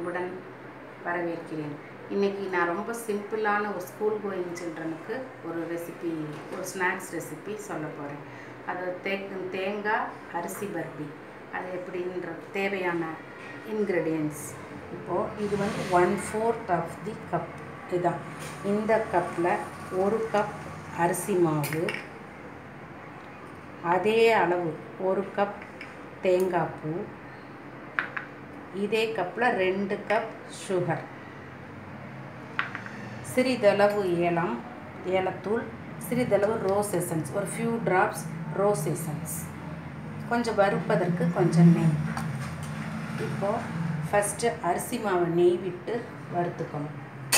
அன்புடன் வரவேற்கிறேன் இன்றைக்கி நான் ரொம்ப சிம்பிளான ஒரு ஸ்கூல் கோயிங் சில்ட்ரனுக்கு ஒரு ரெசிபி ஒரு ஸ்நாக்ஸ் ரெசிபி சொல்ல போகிறேன் அது தே தேங்காய் அரிசி பர்பி அது எப்படின்ற தேவையான இன்க்ரெடியன்ஸ் இப்போது இது வந்து one fourth of the cup இதுதான் இந்த கப்பில் ஒரு கப் அரிசி மாவு அதே அளவு ஒரு கப் தேங்காய் பூ இதே கப்பில் ரெண்டு கப் சுகர் சிறிதளவு ஏலம் ஏலத்தூள் சிறிதளவு ரோஸ் எசன்ஸ் ஒரு ஃபியூ ட்ராப்ஸ் ரோஸ் எசன்ஸ் கொஞ்சம் வறுப்பதற்கு கொஞ்சம் நெய் இப்போது ஃபஸ்ட்டு அரிசி மாவை நெய் விட்டு வறுத்துக்கணும்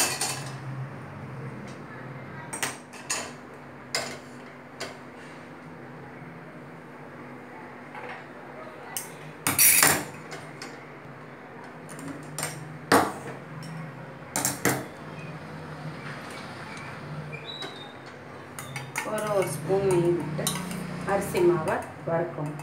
ஒரு ஒரு ஸ்பூன் நெய் விட்டு அரிசி மாவை வறுக்கணும்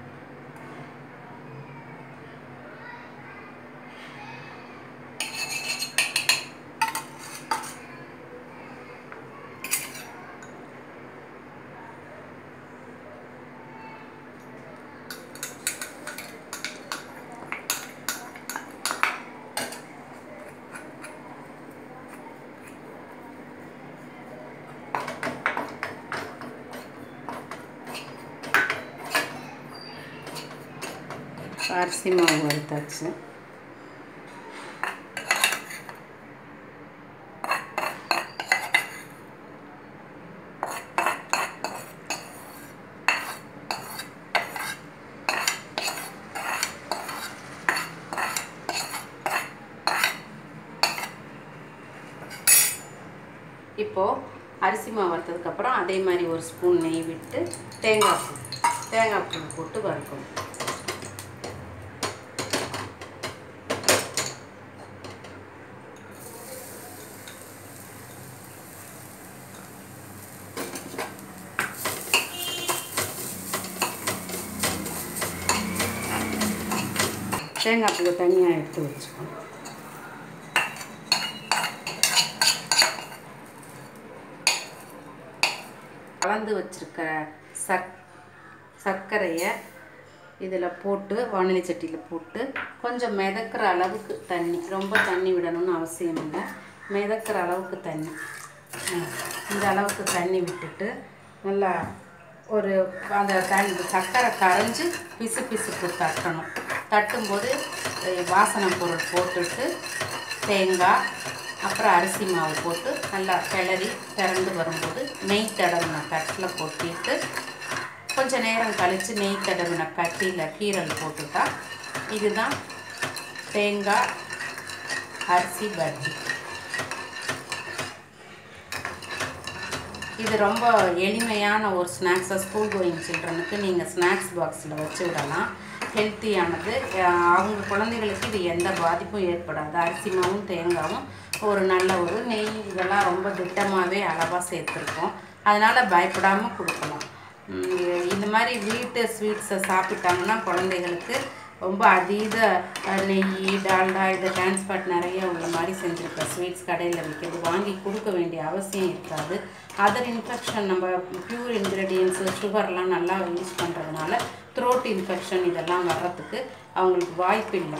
அரிசி மாவு வறுத்தாச்சு இப்போது அரிசி மாவு வறுத்ததுக்கப்புறம் அதே மாதிரி ஒரு ஸ்பூன் நெய் விட்டு தேங்காய் பூ தேங்காய் பூ போட்டு வறுக்கணும் தேங்காய் பூவை தனியாக எடுத்து வச்சுக்கணும் கலந்து வச்சுருக்கிற சக் சர்க்கரையை இதில் போட்டு வானிலை சட்டியில் போட்டு கொஞ்சம் மிதக்கிற அளவுக்கு தண்ணி ரொம்ப தண்ணி விடணும்னு அவசியம் இல்லை மிதக்கிற அளவுக்கு தண்ணி இந்த அளவுக்கு தண்ணி விட்டுட்டு நல்லா ஒரு அந்த தண்ணி சர்க்கரை கரைஞ்சி பிசு பிசுப்பு தட்டணும் தட்டும்போது வாசனை பொருள் போட்டுட்டு தேங்காய் அப்புறம் அரிசி மாவு போட்டு நல்லா கிளறி திறந்து வரும்போது நெய் தடவின தட்டில் கொட்டிட்டு கொஞ்சம் நேரம் கழித்து நெய் தடவின கட்டியில் கீரல் போட்டுட்டா இதுதான் தேங்காய் அரிசி பர்பி இது ரொம்ப எளிமையான ஒரு ஸ்நாக்ஸாக ஸ்கூல் கோயிங் சில்ட்ரனுக்கு நீங்கள் ஸ்நாக்ஸ் பாக்ஸில் வச்சு விடலாம் ஹெல்த்தியானது அவங்க குழந்தைகளுக்கு இது எந்த பாதிப்பும் ஏற்படாது அரிசி மாவும் தேங்காயும் ஒரு நல்ல ஒரு நெய் இதெல்லாம் ரொம்ப திட்டமாகவே அளவாக சேர்த்துருக்கோம் அதனால் பயப்படாமல் கொடுக்கலாம் இந்த மாதிரி வீட்டு ஸ்வீட்ஸை சாப்பிட்டாங்கன்னா குழந்தைகளுக்கு ரொம்ப அதீத நெய் டால்டா இது டிரான்ஸ்போர்ட் நிறைய உள்ள மாதிரி செஞ்சுருக்க ஸ்வீட்ஸ் கடையில் விற்கிறது வாங்கி கொடுக்க வேண்டிய அவசியம் இருக்காது அதர் இன்ஃபெக்ஷன் நம்ம ப்யூர் இன்க்ரீடியன்ஸு சுகர்லாம் நல்லா யூஸ் பண்ணுறதுனால த்ரோட் இன்ஃபெக்ஷன் இதெல்லாம் வர்றதுக்கு அவங்களுக்கு வாய்ப்பு இல்லை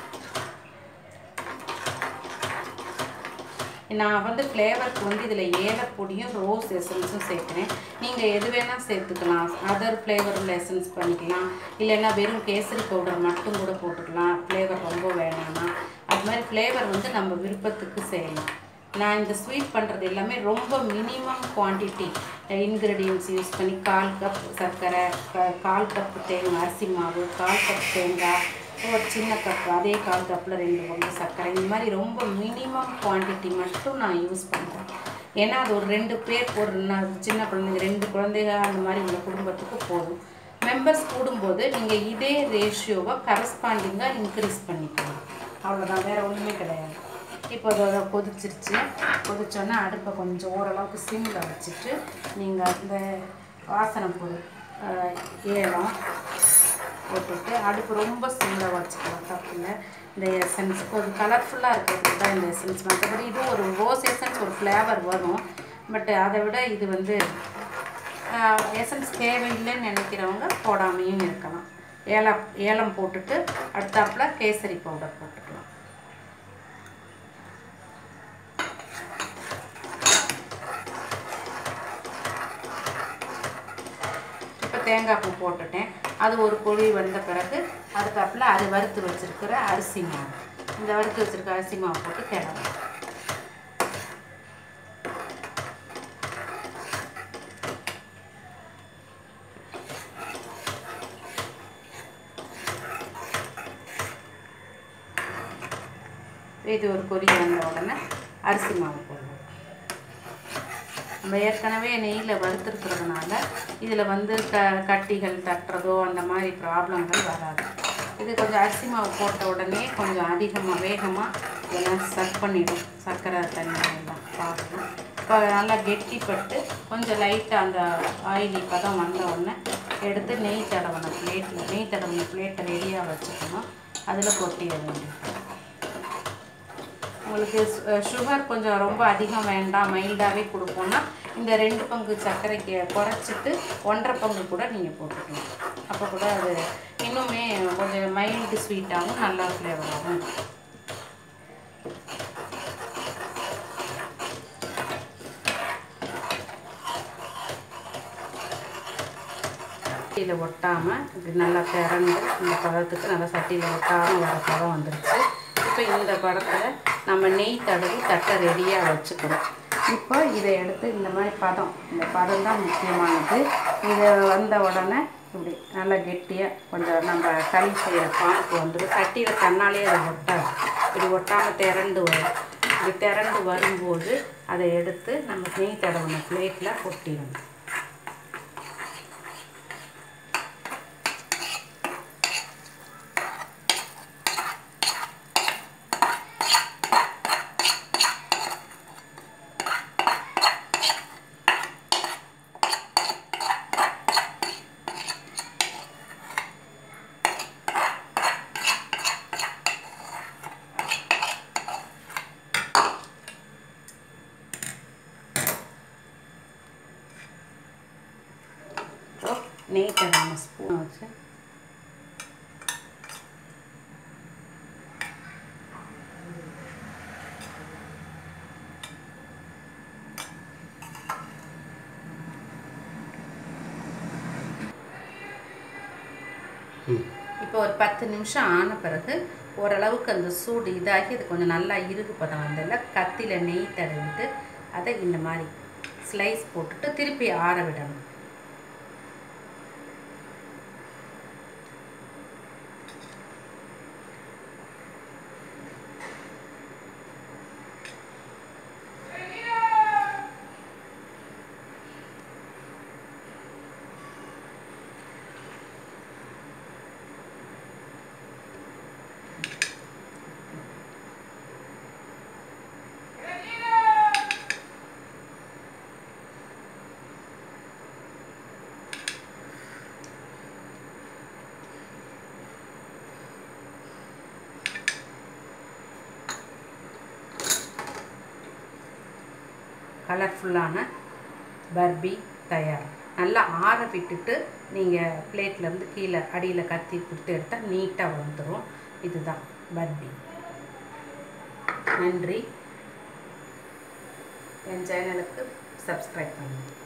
நான் வந்து ஃப்ளேவருக்கு வந்து இதில் ஏலப்பொடியும் ரோஸ் எசன்ஸும் சேர்க்குறேன் நீங்கள் எது வேணால் சேர்த்துக்கலாம் அதர் ஃப்ளேவரில் எசன்ஸ் பண்ணிக்கலாம் இல்லைன்னா வெறும் கேசரி பவுடர் மட்டும் கூட போட்டுக்கலாம் ஃப்ளேவர் ரொம்ப வேணாம்னா அது மாதிரி ஃப்ளேவர் வந்து நம்ம விருப்பத்துக்கு செய்யலாம் நான் இந்த ஸ்வீட் பண்ணுறது எல்லாமே ரொம்ப மினிமம் குவான்டிட்டி இன்க்ரீடியன்ஸ் யூஸ் பண்ணி கால் கப் சர்க்கரை கால் கப் தேங்காய் அரிசி மாவு கால் கப் தேங்காய் ஒரு சின்ன கப் அதே கால் கப்பில் ரெண்டு பங்கு சர்க்கரை இந்த மாதிரி ரொம்ப மினிமம் குவான்டிட்டி மட்டும் நான் யூஸ் பண்ணுறேன் ஏன்னா அது ஒரு ரெண்டு பேர் ஒரு சின்ன குழந்தைங்க ரெண்டு குழந்தைங்க அந்த மாதிரி உள்ள குடும்பத்துக்கு போதும் மெம்பர்ஸ் கூடும்போது நீங்கள் இதே ரேஷியோவை கரஸ்பாண்டிங்காக இன்க்ரீஸ் பண்ணிக்கலாம் அவ்வளோதான் வேறு ஒன்றுமே கிடையாது இப்போ அதோட கொதிச்சிருச்சு கொதிச்சோன்னே அடுப்பை கொஞ்சம் ஓரளவுக்கு சிம்மில் வச்சுட்டு நீங்கள் அந்த வாசனை பொருள் ஏலம் போட்டுட்டு அடுப்பு ரொம்ப சிம்மில் வச்சுக்கலாம் தப்பில் இந்த எசன்ஸ் கொஞ்சம் கலர்ஃபுல்லாக இருக்கிறதுக்கு தான் இந்த எசன்ஸ் மற்றபடி இது ஒரு ரோஸ் எசன்ஸ் ஒரு ஃப்ளேவர் வரும் பட் அதை விட இது வந்து எசன்ஸ் தேவையில்லைன்னு நினைக்கிறவங்க போடாமையும் இருக்கலாம் ஏலம் ஏலம் போட்டுட்டு அடுத்தாப்புல கேசரி பவுடர் போட்டுக்கலாம் இப்போ தேங்காய் பூ போட்டுட்டேன் அது ஒரு பொழி வந்த பிறகு அதுக்கப்புறம் அது வறுத்து வச்சிருக்கிற அரிசி மாவு இந்த வறுத்து வச்சிருக்க அரிசி மாவு போட்டு கிளறணும் இது ஒரு கொதி வந்த உடனே அரிசி மாவு போடணும் நம்ம ஏற்கனவே நெய்யில் வறுத்துருக்கிறதுனால இதில் வந்து க கட்டிகள் தட்டுறதோ அந்த மாதிரி ப்ராப்ளங்கள் வராது இது கொஞ்சம் அரிசி மாவு போட்ட உடனே கொஞ்சம் அதிகமாக வேகமாக இதெல்லாம் சக் பண்ணிடும் சர்க்கரை தண்ணி எல்லாம் பார்க்கணும் இப்போ நல்லா கெட்டிப்பட்டு கொஞ்சம் லைட்டாக அந்த ஆயிலி பதம் வந்த உடனே எடுத்து நெய் தடவன பிளேட்டில் நெய் தடவன பிளேட்டை ரெடியாக வச்சுக்கணும் அதில் கொட்டிட வேண்டியது உங்களுக்கு சுகர் கொஞ்சம் ரொம்ப அதிகம் வேண்டாம் மைல்டாகவே கொடுப்போம்னா இந்த ரெண்டு பங்கு சர்க்கரைக்கு குறைச்சிட்டு ஒன்றரை பங்கு கூட நீங்கள் போட்டுக்கலாம் அப்போ கூட அது இன்னுமே கொஞ்சம் மைல்டு ஸ்வீட்டாகவும் நல்லா ஃப்ளேவராகவும் இருக்கும் சட்டியில் ஒட்டாமல் இப்படி நல்லா திறந்து இந்த பதத்துக்கு நல்லா சட்டியில் ஒட்டாமல் வர பதம் வந்துருச்சு இப்போ இந்த படத்தில் நம்ம நெய் தடவி தட்டை ரெடியாக வச்சுக்கிறோம் இப்போ இதை எடுத்து இந்த மாதிரி பதம் இந்த பதம் தான் முக்கியமானது இது வந்த உடனே இப்படி நல்லா கெட்டியாக கொஞ்சம் நம்ம களி செய்கிற பாம்பு வந்துடும் சட்டியில் தன்னாலே அதை ஒட்டாது இப்படி ஒட்டாமல் திரண்டு வரும் இப்படி திரண்டு வரும்போது அதை எடுத்து நம்ம நெய் தடவின பிளேட்டில் கொட்டிடணும் நெய் தடவின ஸ்பூன் வச்சு இப்போ ஒரு பத்து நிமிஷம் ஆன பிறகு ஓரளவுக்கு அந்த சூடு இதாகி அது கொஞ்சம் நல்லா இறுகு பதம் வந்ததில்ல கத்தியில் நெய் தடவிட்டு அதை இந்த மாதிரி ஸ்லைஸ் போட்டுட்டு திருப்பி ஆற விடணும் கலர்ஃபுல்லான பர்பி தயார் நல்லா ஆற விட்டுட்டு நீங்கள் பிளேட்லேருந்து கீழே அடியில் கத்தி கொடுத்து எடுத்தால் நீட்டாக வந்துடும் இதுதான் பர்பி நன்றி என் சேனலுக்கு சப்ஸ்கிரைப் பண்ணுங்கள்